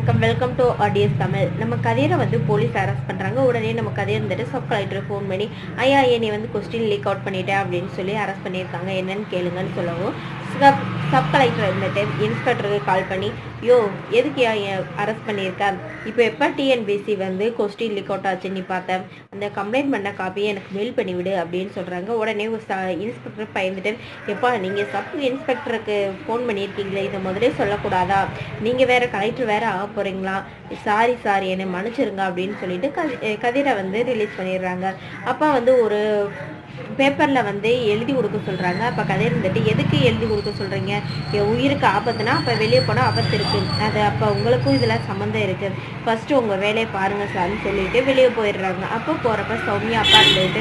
வணக்கம் welcome to ஆடியஸ் Tamil நம்ம கதிரை வந்து போலீஸ் அரெஸ்ட் பண்ணுறாங்க உடனே நம்ம கதிர் வந்துட்டு சப் கலெக்டர் ஃபோன் பண்ணி ஐயா நீ வந்து கொஸ்டின் லீக் அவுட் பண்ணிட்டேன் அப்படின்னு சொல்லி அரெஸ்ட் பண்ணியிருக்காங்க என்னன்னு கேளுங்கன்னு சொல்லவும் சப் சப் கலெக்டர் இருந்துட்டு இன்ஸ்பெக்டருக்கு கால் பண்ணி யோ எதுக்கு அரெஸ்ட் பண்ணியிருக்க இப்போ எப்போ டிஎன்பிசி வந்து கொஸ்டின் லீக் அவுட் ஆச்சு நீ பார்த்தேன் அந்த கம்ப்ளைண்ட் பண்ண காப்பியை எனக்கு மெயில் பண்ணிவிடு அப்படின்னு சொல்கிறாங்க உடனே ஒரு ச இன்ஸ்பெக்டர் பயந்துட்டு எப்பா நீங்கள் சப் இன்ஸ்பெக்டருக்கு ஃபோன் பண்ணியிருக்கீங்களே இதை முதலே சொல்லக்கூடாதா நீங்கள் வேற கலெக்டர் வேற ஆக போகிறீங்களா சாரி சாரி என்னை மன்னிச்சிருங்க அப்படின்னு சொல்லிட்டு கதி கதிரை வந்து ரிலீஸ் பண்ணிடுறாங்க அப்போ வந்து ஒரு பேப்பரில் வந்து எழுதி கொடுக்க சொல்கிறாங்க அப்போ கதிர் இருந்துட்டு எதுக்கு எழுதி கொடுக்க சொல்கிறீங்க என் உயிருக்கு ஆபத்துனா அப்போ வெளியே போனால் ஆபத்து இருக்குது அது அப்போ உங்களுக்கும் இதில் சம்மந்தம் இருக்குது ஃபஸ்ட்டு உங்கள் வேலையை பாருங்கள் சார்னு சொல்லிட்டு வெளியே போயிடுறாங்க அப்போ போகிறப்ப சௌமியா அப்பா இருந்துட்டு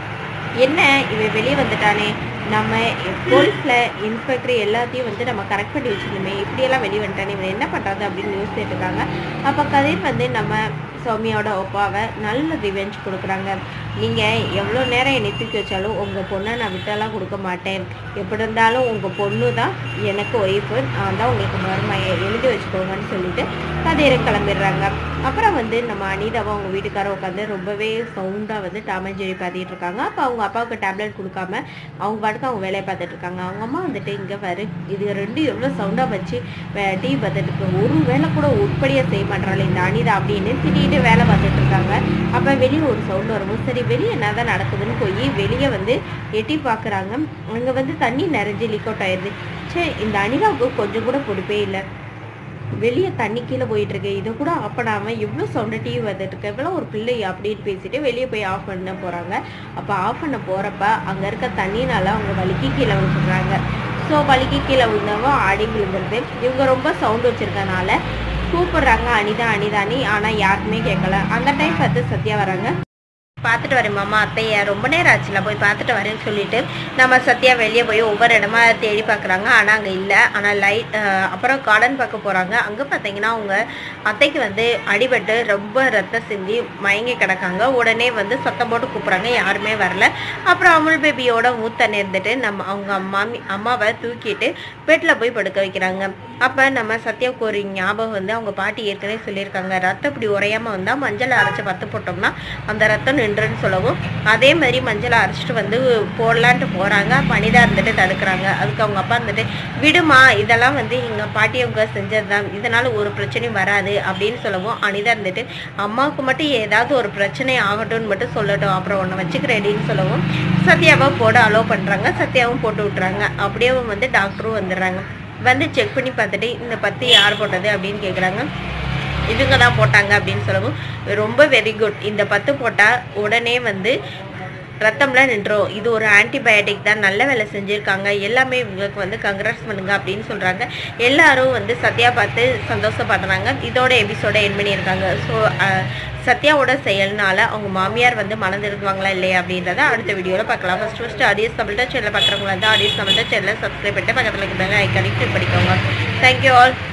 என்ன இவன் வெளியே வந்துட்டானே நம்ம போலீஸில் இன்ஸ்பெக்டர் எல்லாத்தையும் வந்து நம்ம கரெக்ட் பண்ணி வச்சுருந்தோமே இப்படியெல்லாம் வெளியே வந்துட்டானே இவன் என்ன பண்ணுறது அப்படின்னு நியூஸ் கேட்டுருக்காங்க அப்போ கதிர் வந்து நம்ம சௌமியாவோட ஒப்பாவை நல்ல ரிவெஞ்ச் கொடுக்குறாங்க நீங்கள் எவ்வளோ நேரம் என்னை தூக்கி வச்சாலும் உங்கள் பொண்ணை நான் விட்டெல்லாம் கொடுக்க மாட்டேன் எப்படி இருந்தாலும் உங்கள் பொண்ணு தான் எனக்கு ஒய்ஃபு நான் தான் உங்களுக்கு மருமையை எழுதி வச்சுக்கோங்கன்னு சொல்லிட்டு கதிரை கிளம்பிடுறாங்க அப்புறம் வந்து நம்ம அனிதாவை அவங்க வீட்டுக்காரர் உட்காந்து ரொம்பவே சவுண்டாக வந்து டாமேஜரி பார்த்துட்டு இருக்காங்க அப்போ அவங்க அப்பாவுக்கு டேப்லெட் கொடுக்காம அவங்க பாட்டுக்கு அவங்க வேலையை பார்த்துட்டு இருக்காங்க அவங்க அம்மா வந்துட்டு இங்கே வரு இது ரெண்டும் எவ்வளோ சவுண்டாக வச்சு டிவி பார்த்துட்டு இருக்கு ஒரு வேலை கூட உட்படியாக செய்ய மாட்டாள் இந்த அனிதா அப்படின்னு திட்டிட்டு வேலை பார்த்துட்டு இருக்காங்க அப்போ வெளியே ஒரு சவுண்ட் வரும்போது சரி வெளியே என்ன தான் நடக்குதுன்னு போய் வெளியே வந்து எட்டி பார்க்குறாங்க அங்கே வந்து தண்ணி நிறைஞ்சு லீக் அவுட் ஆயிடுது சே இந்த அனிதாவுக்கு கொஞ்சம் கூட பொறுப்பே இல்லை வெளியே தண்ணி கீழே போயிட்டு இருக்கு இதை கூட ஆஃப் பண்ணாம இவ்வளோ சவுண்டு டிவி வந்துட்டு இருக்கு இவ்வளோ ஒரு பிள்ளை அப்படின்னு பேசிட்டு வெளியே போய் ஆஃப் பண்ண போறாங்க அப்போ ஆஃப் பண்ண போறப்ப அங்க இருக்க தண்ணினால அவங்க வலிக்கு கீழே விழுந்துடுறாங்க ஸோ வலிக்கு கீழே விழுந்தவங்க ஆடி விழுந்துருது இவங்க ரொம்ப சவுண்ட் வச்சிருக்கனால கூப்பிடுறாங்க அனிதா அனிதானி ஆனால் யாருக்குமே கேட்கல அந்த டைம் பார்த்து சத்யா வராங்க பார்த்துட்டு வரேன் மாமா அத்தைய ரொம்ப நேரம் ஆச்சுல போய் பார்த்துட்டு வரேன்னு சொல்லிட்டு நம்ம சத்யா வெளியே போய் ஒவ்வொரு இடமா தேடி பார்க்குறாங்க ஆனால் அங்கே இல்லை ஆனால் லைட் அப்புறம் கார்டன் பார்க்க போகிறாங்க அங்கே பார்த்தீங்கன்னா அவங்க அத்தைக்கு வந்து அடிபட்டு ரொம்ப ரத்தம் சிந்தி மயங்கி கிடக்காங்க உடனே வந்து சத்தம் போட்டு கூப்பிட்றாங்க யாருமே வரல அப்புறம் அமுல் பேபியோட மூத்தன் இருந்துட்டு நம்ம அவங்க மாமி அம்மாவை தூக்கிட்டு பெட்டில் போய் படுக்க வைக்கிறாங்க அப்போ நம்ம சத்யாவுக்கு ஒரு ஞாபகம் வந்து அவங்க பாட்டி ஏற்கனவே சொல்லியிருக்காங்க ரத்தம் இப்படி உறையாமல் வந்தால் மஞ்சள் அரைச்சி பத்து போட்டோம்னா அந்த ரத்தம் நின்றுன்னு சொல்லவும் அதே மாதிரி மஞ்சளை அரைச்சிட்டு வந்து போடலான்ட்டு போகிறாங்க பனிதா இருந்துட்டு தடுக்கிறாங்க அதுக்கு அவங்க அப்பா இருந்துட்டு விடுமா இதெல்லாம் வந்து எங்கள் பாட்டி அவங்க செஞ்சது தான் இதனால் ஒரு பிரச்சனையும் வராது அப்படின்னு சொல்லவும் அனிதா இருந்துட்டு அம்மாவுக்கு மட்டும் ஏதாவது ஒரு பிரச்சனை ஆகட்டும்னு மட்டும் சொல்லட்டும் அப்புறம் ஒன்று வச்சுக்கிறேடின்னு சொல்லவும் சத்யாவை போட அலோவ் பண்ணுறாங்க சத்யாவும் போட்டு விட்டுறாங்க அப்படியே வந்து டாக்டரும் வந்துடுறாங்க வந்து செக் பண்ணி பார்த்துட்டு இந்த பத்து யார் போட்டது அப்படின்னு கேட்குறாங்க இவங்க தான் போட்டாங்க அப்படின்னு சொல்லவும் ரொம்ப வெரி குட் இந்த பத்து போட்டால் உடனே வந்து ரத்தம்லாம் நின்றோம் இது ஒரு ஆன்டிபயோட்டிக் தான் நல்ல வேலை செஞ்சுருக்காங்க எல்லாமே இவங்களுக்கு வந்து கங்க்ராட்ஸ் பண்ணுங்க அப்படின்னு சொல்கிறாங்க எல்லாரும் வந்து சத்யா பார்த்து சந்தோஷப்படுறாங்க இதோட எபிசோட என் பண்ணியிருக்காங்க ஸோ சத்யாவோட செயல்னால அவங்க மாமியார் வந்து மனதிருக்குவாங்களா இல்லையா அப்படின்றத அடுத்த வீடியோவில் பார்க்கலாம் ஃபஸ்ட் ஃபஸ்ட்டு ஆடியஸ் தமிழ்ட்ட சேனல் பார்க்குறவங்களா இருந்தால் ஆடியஸ் தமிழ்ட்ட சேனலை சப்ஸ்கிரைப் பண்ணிட்டு பக்கத்தில் இருக்கிறாங்க ஐக்கானிக் கிளிக் பண்ணிக்கோங்க தேங்க்யூ ஆல்